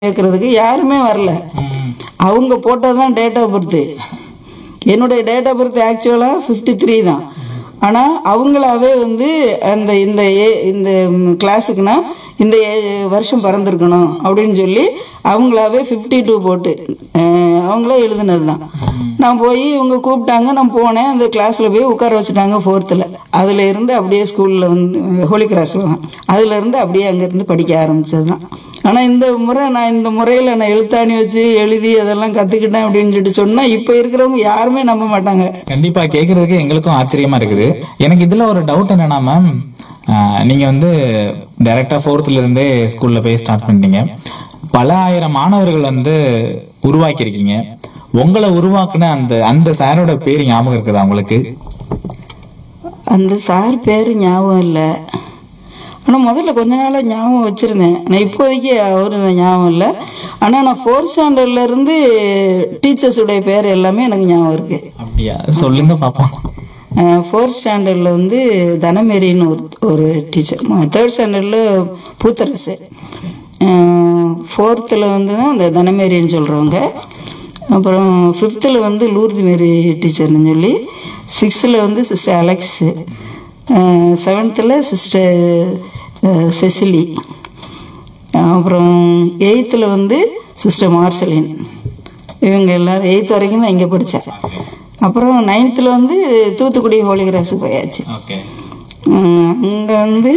கேட்குறதுக்கு யாருமே வரல அவங்க போட்டது தான் டேட் ஆஃப் பர்த்து என்னுடைய டேட் ஆஃப் பர்த் ஆக்சுவலாக ஃபிஃப்டி த்ரீ தான் ஆனால் அவங்களாவே வந்து அந்த இந்த ஏ இந்த கிளாஸுக்குனா இந்த ஏ- வருஷம் பிறந்திருக்கணும் அப்படின்னு சொல்லி அவங்களாவே ஃபிஃப்டி டூ போட்டு அஹ், அவங்களே எழுதுனது தான் நான் போய் இவங்க கூப்பிட்டாங்க நான் போனேன் அந்த கிளாஸில் போய் உட்கார வச்சுட்டாங்க ஃபோர்த்தில் அதில் இருந்து அப்படியே ஸ்கூலில் வந்து ஹோலி கிராஸில் தான் அதில் இருந்து அப்படியே அங்கேருந்து படிக்க ஆரம்பிச்சது தான் ஆனால் இந்த முறை நான் இந்த முறையில் நான் எழுத்தாணி வச்சு எழுதி அதெல்லாம் கற்றுக்கிட்டேன் அப்படின்னு சொல்லிட்டு சொன்னால் இப்போ இருக்கிறவங்க யாருமே நம்ப மாட்டாங்க கண்டிப்பா கேக்குறதுக்கு எங்களுக்கும் ஆச்சரியமா இருக்குது எனக்கு இதுல ஒரு டவுட் என்னன்னா மேம் நீங்க வந்து டைரக்டா ஃபோர்த்ல இருந்தே ஸ்கூல்ல போய் ஸ்டார்ட் பண்ணிட்டீங்க பல ஆயிரம் மாணவர்கள் வந்து உருவாக்கியிருக்கீங்க உங்களை உருவாக்குன அந்த அந்த சாரோட பேர் ஞாபகம் இருக்குதா உங்களுக்கு அந்த சார் பேர் ஞாபகம் இல்லை ஆனால் முதல்ல கொஞ்ச நாளாக ஞாபகம் வச்சுருந்தேன் நான் இப்போதைக்கு அவர் ஞாபகம் இல்லை ஆனால் நான் ஃபோர்த் ஸ்டாண்டர்ட்லேருந்து டீச்சர்ஸுடைய பேர் எல்லாமே எனக்கு ஞாபகம் இருக்குது அப்படியா சொல்லுங்க பாப்போம் ஃபோர்த் ஸ்டாண்டர்டில் வந்து தனமேரின்னு ஒரு ஒரு டீச்சர் தேர்ட் ஸ்டாண்டர்டில் பூத்தரசு ஃபோர்த்தில் வந்து தான் அந்த தனமேரின்னு சொல்கிறவங்க அப்புறம் ஃபிஃப்த்தில் வந்து லூர்து மேரி டீச்சர்னு சொல்லி சிக்ஸ்த்தில் வந்து சிஸ்டர் அலெக்ஸு செவன்த்தில் சிஸ்டர் செசிலி அப்புறம் எயித்தில் வந்து சிஸ்டர் மார்சலின் இவங்க எல்லாரும் எயித் வரைக்கும் தான் இங்கே படித்தேன் அப்புறம் நைன்த்தில் வந்து தூத்துக்குடி ஹோலி கிராஸு போயாச்சு ஓகே அங்கே வந்து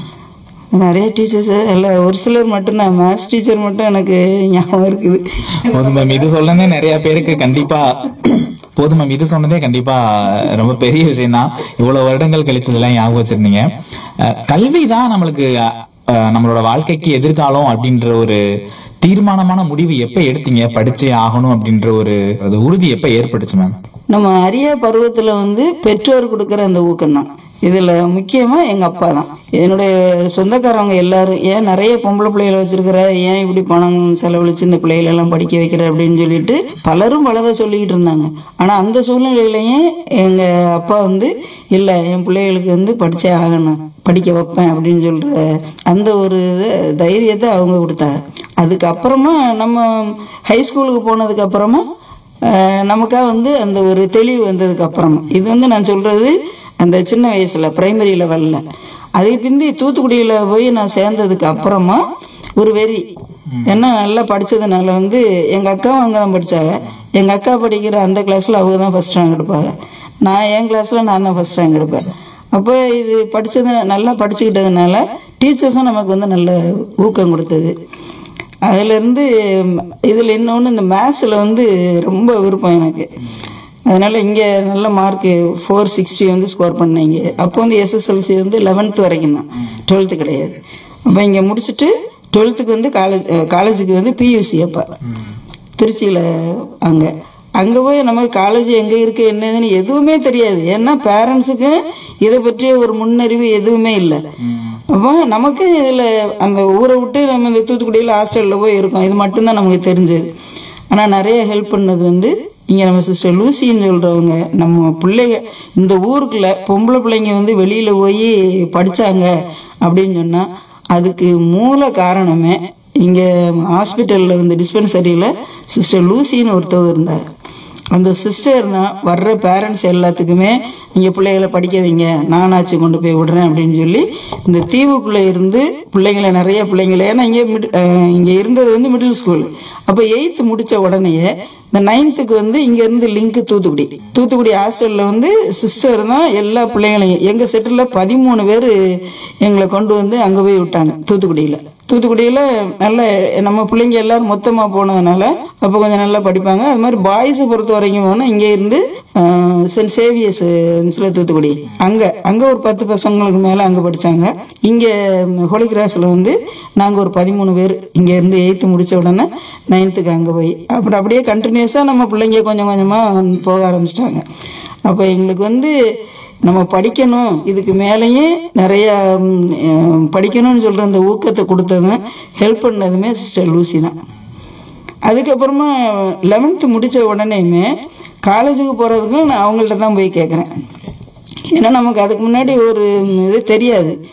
நிறைய டீச்சர்ஸ் எல்லாம் ஒரு சிலர் மட்டும்தான் மேத்ஸ் டீச்சர் மட்டும் எனக்கு ஞாபகம் இருக்குது போதும் மேம் இது சொன்னதே நிறைய பேருக்கு கண்டிப்பா போதும் மேம் இது சொன்னதே கண்டிப்பா ரொம்ப பெரிய விஷயம் தான் இவ்வளவு வருடங்கள் கழித்து இதெல்லாம் ஞாபகம் வச்சிருந்தீங்க அஹ், கல்வி தான் நம்மளுக்கு அஹ், நம்மளோட வாழ்க்கைக்கு எதிர்காலம் அப்படின்ற ஒரு தீர்மானமான முடிவு எப்ப எடுத்தீங்க படிச்சே ஆகணும் அப்படின்ற ஒரு அது உறுதி எப்ப ஏற்பட்டுச்சு மேம் நம்ம அரிய பருவத்தில் வந்து பெற்றோர் கொடுக்குற அந்த ஊக்கம்தான் இதில் முக்கியமாக எங்கள் அப்பா தான் என்னுடைய சொந்தக்காரவங்க எல்லாரும் ஏன் நிறைய பொம்பளை பிள்ளைகளை வச்சிருக்கிற ஏன் இப்படி பணம் செலவழிச்சு இந்த பிள்ளைகளை எல்லாம் படிக்க வைக்கிற அப்படின்னு சொல்லிட்டு பலரும் பலதை சொல்லிக்கிட்டு இருந்தாங்க ஆனால் அந்த சூழ்நிலையிலையும் எங்கள் அப்பா வந்து இல்லை என் பிள்ளைகளுக்கு வந்து படிச்சே ஆகணும் படிக்க வைப்பேன் அப்படின்னு சொல்கிற அந்த ஒரு இது தைரியத்தை அவங்க கொடுத்தாங்க அதுக்கப்புறமா நம்ம ஹை ஸ்கூலுக்கு போனதுக்கு அப்புறமா அஹ் நமக்காக வந்து அந்த ஒரு தெளிவு வந்ததுக்கு அப்புறமா இது வந்து நான் சொல்றது அந்த சின்ன வயசுல பிரைமரி லெவல்ல அதுக்கு பிந்தி தூத்துக்குடியில் போய் நான் சேர்ந்ததுக்கு அப்புறமா ஒரு வெறி ஏன்னா நல்லா படிச்சதுனால வந்து எங்கள் அக்காவும் அங்கே தான் படித்தாங்க எங்கள் அக்கா படிக்கிற அந்த கிளாஸில் அவங்க தான் ஃபஸ்ட் ரேங்க் எடுப்பாங்க நான் என் கிளாஸில் நான் தான் ஃபஸ்ட் ரேங்க் எடுப்பேன் அப்போ இது படித்தது நல்லா படிச்சுக்கிட்டதுனால டீச்சர்ஸும் நமக்கு வந்து நல்ல ஊக்கம் கொடுத்தது அதிலேருந்து இதில் இன்னொன்று இந்த மேத்ஸில் வந்து ரொம்ப விருப்பம் எனக்கு அதனால் இங்கே நல்ல மார்க்கு ஃபோர் சிக்ஸ்டி வந்து ஸ்கோர் பண்ணேங்க அப்போ வந்து எஸ்எஸ்எல்சி வந்து லெவன்த்து வரைக்கும் தான் டுவெல்த்து கிடையாது அப்போ இங்கே முடிச்சுட்டு டுவெல்த்துக்கு வந்து காலேஜ் காலேஜுக்கு வந்து பியூசி அப்போ திருச்சியில் அங்கே அங்கே போய் நமக்கு காலேஜ் எங்கே இருக்குது என்னதுன்னு எதுவுமே தெரியாது ஏன்னா பேரண்ட்ஸுக்கு இதை பற்றிய ஒரு முன்னறிவு எதுவுமே இல்லை அப்போ நமக்கு இதில் அந்த ஊரை விட்டு நம்ம இந்த தூத்துக்குடியில் ஹாஸ்டலில் போய் இருக்கோம் இது மட்டும்தான் நமக்கு தெரிஞ்சது ஆனால் நிறைய ஹெல்ப் பண்ணது வந்து இங்கே நம்ம சிஸ்டர் லூசின்னு சொல்கிறவங்க நம்ம பிள்ளைங்க இந்த ஊருக்குள்ள பொம்பளை பிள்ளைங்க வந்து வெளியில் போய் படித்தாங்க அப்படின்னு சொன்னால் அதுக்கு மூல காரணமே இங்கே ஹாஸ்பிட்டலில் வந்து டிஸ்பென்சரியில் சிஸ்டர் லூசின்னு ஒருத்தவங்க இருந்தாங்க அந்த சிஸ்டர் தான் வர்ற பேரண்ட்ஸ் எல்லாத்துக்குமே நீங்கள் பிள்ளைகளை படிக்க வைங்க நானாச்சு கொண்டு போய் விடுறேன் அப்படின்னு சொல்லி இந்த தீவுக்குள்ளே இருந்து பிள்ளைங்களை நிறைய பிள்ளைங்களை ஏன்னா இங்கே மிட் இங்கே இருந்தது வந்து மிடில் ஸ்கூல் அப்போ எயித்து முடித்த உடனேயே இந்த நைன்த்துக்கு வந்து இங்கேருந்து லிங்க் தூத்துக்குடி தூத்துக்குடி ஹாஸ்டலில் வந்து சிஸ்டர் தான் எல்லா பிள்ளைங்களையும் எங்கள் செட்டில் பதிமூணு பேர் எங்களை கொண்டு வந்து அங்கே போய் விட்டாங்க தூத்துக்குடியில் தூத்துக்குடியில் நல்ல நம்ம பிள்ளைங்க எல்லாரும் மொத்தமாக போனதுனால அப்போ கொஞ்சம் நல்லா படிப்பாங்க அது மாதிரி பாய்ஸை பொறுத்த வரைக்கும் போனால் இங்கே இருந்து சென்ட் சேவியர்ஸில் தூத்துக்குடி அங்கே அங்கே ஒரு பத்து பசங்களுக்கு மேலே அங்கே படித்தாங்க இங்கே ஹோலி கிராஸில் வந்து நாங்கள் ஒரு பதிமூணு பேர் இங்கே இருந்து எயித்து முடித்த உடனே நைன்த்துக்கு அங்கே போய் அப்புறம் அப்படியே கண்டினியூஸாக நம்ம பிள்ளைங்க கொஞ்சம் கொஞ்சமாக போக ஆரம்பிச்சிட்டாங்க அப்போ எங்களுக்கு வந்து நம்ம படிக்கணும் இதுக்கு மேலேயே நிறைய ம், அஹ், படிக்கணும்னு சொல்கிற அந்த ஊக்கத்தை கொடுத்ததும் ஹெல்ப் பண்ணதுமே சிஸ்டர் லூசி தான் அதுக்கப்புறமா லெவன்த்து முடித்த உடனேயுமே காலேஜுக்கு போகிறதுக்கும் நான் அவங்கள்ட்ட தான் போய் கேட்குறேன் ஏன்னா நமக்கு அதுக்கு முன்னாடி ஒரு இது தெரியாது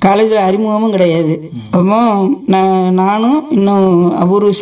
காலேஜில் அறிமுகமும் கிடையாது அப்போ நான் நானும் இன்னும் அபூர்வ